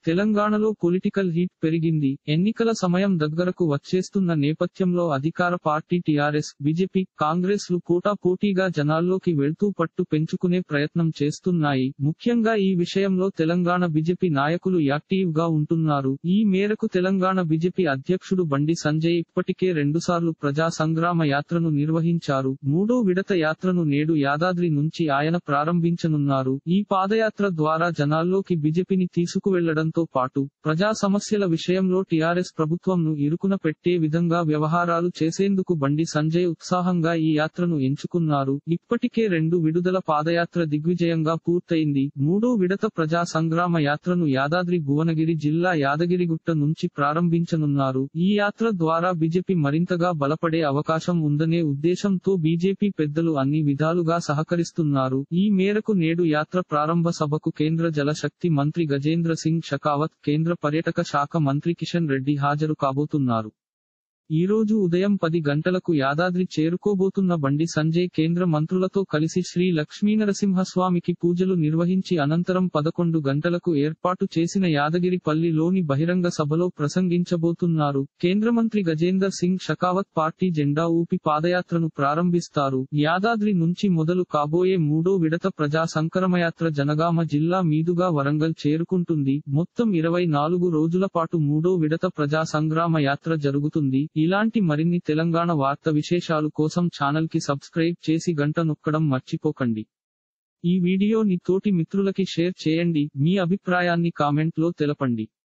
తెలంగాణలో political heat పెరిగింది ఎన్నికల సమయం దగ్గరకు వచ్చేస్తున్న నేపథ్యంలో అధికార పార్టీ టీఆర్ఎస్ బీజేపీ కాంగ్రెస్ లు పోటాపోటీగా జనాల్లోకి వెళ్తూ పట్టు పెంచుకునే ప్రయత్నం చేస్తున్నాయి ముఖ్యంగా ఈ విషయంలో తెలంగాణ బీజేపీ నాయకులు యాక్టివ్ గా ఉంటున్నారు ఈ మేరకు తెలంగాణ బీజేపీ అధ్యక్షుడు బండి సంజయ్ ఇప్పటికే రెండుసార్లు ప్రజా సంగ్రామ యాత్రను నిర్వహించారు మూడో విడత యాత్రను నేడు యాదాద్రి నుంచి ఆయన ప్రారంభించనున్నారు ఈ పాదయాత్ర ద్వారా జనాల్లోకి బీజేపీని తీసుకువెళ్లడంతో పాటు ప్రజా సమస్యల విషయంలో టీఆర్ఎస్ ప్రభుత్వంను ఇరుకున పెట్టే విధంగా వ్యవహారాలు చేసేందుకు బండి సంజయ్ ఉత్సాహంగా ఈ యాత్రను ఎంచుకున్నారు ఇప్పటికే రెండు విడుదల పాదయాత్ర దిగ్విజయంగా పూర్తయింది మూడో విడత ప్రజా సంగ్రామ యాత్రను యాదాద్రి భువనగిరి జిల్లా యాదగిరిగుట్ట నుంచి ప్రారంభించనున్నారు ఈ యాత్ర ద్వారా బీజేపీ మరింతగా బలపడే అవకాశం ఉందనే ఉద్దేశంతో బీజేపీ పెద్దలు అన్ని విధాలుగా సహకరిస్తున్నారు ఈ మేరకు నేడు యాత్ర ప్రారంభ సభకు కేంద్ర జలశక్తి మంత్రి గజేంద్ర సింగ్ షకావత్ కేంద్ర పర్యాటక శాఖ మంత్రి కిషన్ రెడ్డి హాజరు కాబోతున్నారు ఈ రోజు ఉదయం పది గంటలకు యాదాద్రి చేరుకోబోతున్న బండి సంజయ్ కేంద్ర మంత్రులతో కలిసి శ్రీ లక్ష్మీనరసింహస్వామికి పూజలు నిర్వహించి అనంతరం పదకొండు గంటలకు ఏర్పాటు చేసిన యాదగిరిపల్లిలోని బహిరంగ సభలో ప్రసంగించబోతున్నారు కేంద్ర మంత్రి గజేందర్ సింగ్ షకావత్ పార్టీ జెండా ఊపి పాదయాత్రను ప్రారంభిస్తారు యాదాద్రి నుంచి మొదలు కాబోయే మూడో విడత ప్రజా సంకరమయాత్ర జనగామ జిల్లా మీదుగా వరంగల్ చేరుకుంటుంది మొత్తం ఇరవై నాలుగు రోజుల పాటు మూడో విడత ప్రజా సంగ్రామ యాత్ర జరుగుతుంది ఇలాంటి మరిన్ని తెలంగాణ వార్త విశేషాలు కోసం ఛానల్ కి సబ్స్క్రైబ్ చేసి గంట నొక్కడం మర్చిపోకండి ఈ వీడియోని తోటి మిత్రులకి షేర్ చేయండి మీ అభిప్రాయాన్ని కామెంట్ లో తెలపండి